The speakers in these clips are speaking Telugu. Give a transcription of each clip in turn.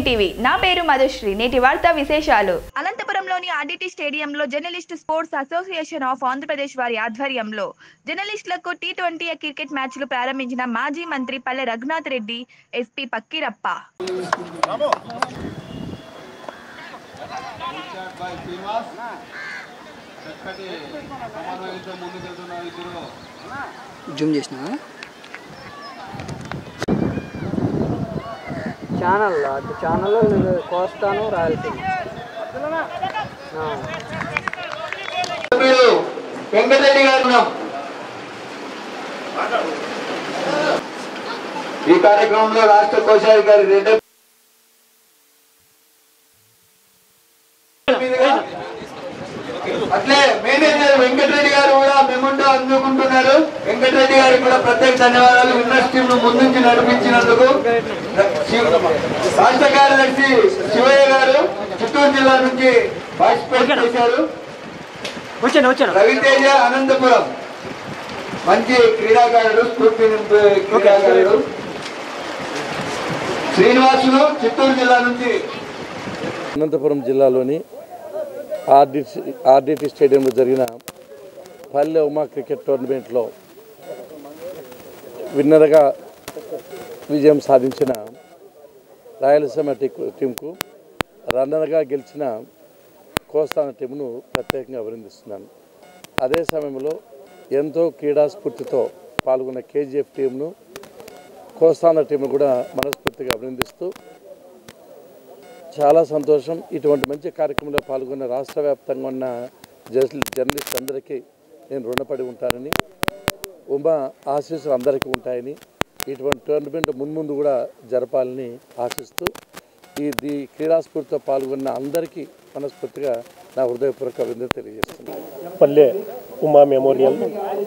టీవీ నా పేరు మధుశ్రీ నేటి వార్తా విశేషాలు అనంతపురంలోని ఆర్డిటి స్టేడియంలో journalist sports association of Andhra Pradesh వారి ఆధ్వర్యంలో జర్నలిస్టులకు టీ ట్వంటీ క్రికెట్ మ్యాచ్లు ప్రారంభించిన మాజీ మంత్రి పల్లె రఘునాథ్ రెడ్డి ఎస్పీ పక్కిరప్ప బై శ్రీనివాస్ చక్కటి సమన్వయంతో ముందుకెళ్తున్నారు ఇద్దరు జూమ్ చేసినా ఛానల్ అటు ఛానల్లో నేను కోస్తాను రాయలసీమ ఆ. సభ్యులు వెంకటరెడ్డి గారు ఉన్నాం. ఈ కార్యక్రమంలో రాష్ట్ర కోశాధికారి రెడ్డి మీదుగా అట్లే మేనేజర్ వెంకటరెడ్డి గారు కూడా మెమంటో అందుకుంటున్నారు వెంకటరెడ్డి గారికి కూడా ప్రత్యేక ధన్యవాదాలు విన్నర్స్ టీమ్ ను ముందుంచి నడిపించినందుకు శివ- రాష్ట్ర కార్యదర్శి శివయ్య గారు చిత్తూరు జిల్లా నుంచి పార్టిసిపేట్ చేశారు వచ్చాను వచ్చాను రవితేజ అనంతపురం మంచి క్రీడాకారుడు స్ఫూర్తి నింపే క్రీడాకారుడు శ్రీనివాసులు చిత్తూరు జిల్లా నుంచి అనంతపురం జిల్లాలోని ఆర్డిటి ఆర్డిటి స్టేడియంలో జరిగిన పల్లె ఉమా క్రికెట్ టోర్నమెంట్లో విన్నర్గా విజయం సాధించిన రాయలసీమ టీ- టీంకు రన్నర్గా గెలిచిన కోస్తాన టీంను ప్రత్యేకంగా అభినందిస్తున్నాను అదే సమయంలో ఎంతో క్రీడా స్ఫూర్తితో పాల్గొన్న కేజీఎఫ్ టీంను కోస్తాన టీంను కూడా మనస్ఫూర్తిగా అభినందిస్తూ చాలా సంతోషం ఇటువంటి మంచి కార్యక్రమంలో పాల్గొన్న రాష్ట్ర వ్యాప్తంగా ఉన్న జర్నలి జర్నలిస్ట్ అందరికీ నేను రుణపడి ఉంటానని ఉమా ఆశీస్సులు అందరికీ ఉంటాయని ఇటువంటి టోర్నమెంట్ మున్ముందు కూడా జరపాలని ఆశిస్తూ ఈ ఈ క్రీడా స్ఫూర్తితో పాల్గొన్న అందరికీ మనస్ఫూర్తిగా నా హృదయపూర్వక అభినందనలు తెలియజేస్తున్నాను పల్లె ఉమా మెమోరియల్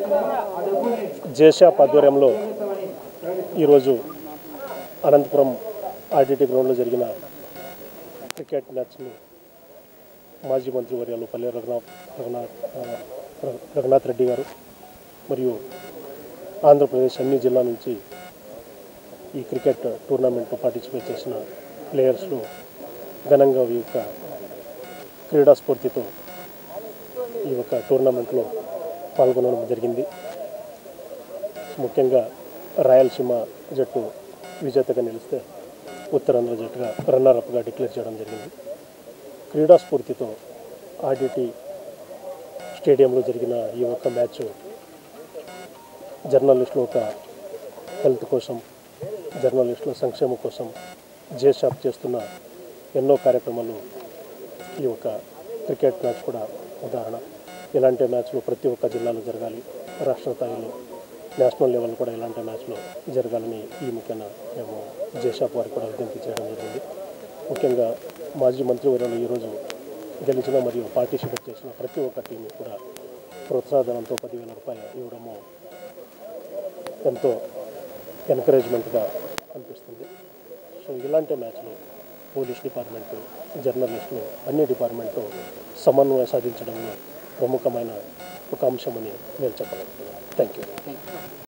జేషాప్ ఆధ్వర్యంలో ఈరోజు అనంతపురం ఆర్డిటి గ్రౌండ్లో జరిగిన క్రికెట్ మ్యాచ్ని మాజీ మంత్రి వర్యాలు పల్లె రఘునాథ్ రఘునాథ్ ఆ, రఘు- రఘునాథ్ రెడ్డి గారు మరియు ఆంధ్రప్రదేశ్ అన్ని జిల్లా నుంచి ఈ క్రికెట్ టోర్నమెంట్లో పార్టిసిపేట్ చేసిన ప్లేయర్స్లో ఘనంగా ఈ యొక్క క్రీడా స్ఫూర్తితో ఈ యొక్క టోర్నమెంట్లో పాల్గొనడం జరిగింది ముఖ్యంగా రాయలసీమ జట్టు విజేతగా నిలిస్తే ఉత్తరాంధ్ర జట్టుగా రన్నర్-అప్గా డిక్లేర్ చేయడం జరిగింది క్రీడా స్ఫూర్తితో ఆర్డిటి స్టేడియంలో జరిగిన ఈ ఒక్క మ్యాచ్ జర్నలిస్టుల ఒక హెల్త్ కోసం జర్నలిస్టుల సంక్షేమం కోసం జేషాప్ చేస్తున్న ఎన్నో కార్యక్రమాలు ఈ యొక్క క్రికెట్ మ్యాచ్ కూడా ఉదాహరణ ఇలాంటి మ్యాచ్లు ప్రతి ఒక్క జిల్లాలో జరగాలి రాష్ట్ర స్థాయిలో నేషనల్ లెవెల్ కూడా ఇలాంటి మ్యాచ్లు జరగాలని ఈ ముఖ్యంగా మేము జేషాప్ వారికి కూడా విజ్ఞప్తి చేయడం జరిగింది ముఖ్యంగా మాజీ మంత్రివర్యులు ఈరోజు గెలిచిన మరియు పార్టిసిపేట్ చేసిన ప్రతి ఒక్క టీం కూడా ప్రోత్సాహధనంతో పదివేల రూపాయలు ఇవ్వడము ఎంతో ఎంకరేజ్మెంట్గా అనిపిస్తుంది సో ఇలాంటి మ్యాచ్లు పోలీస్ డిపార్ట్మెంటు జర్నలిస్టులు అన్ని డిపార్ట్మెంటు సమన్వయం సాధించడంలో ప్రముఖమైన ఒక అంశమని నేను చెప్పగలుగుతున్నాను థ్యాంక్ యూ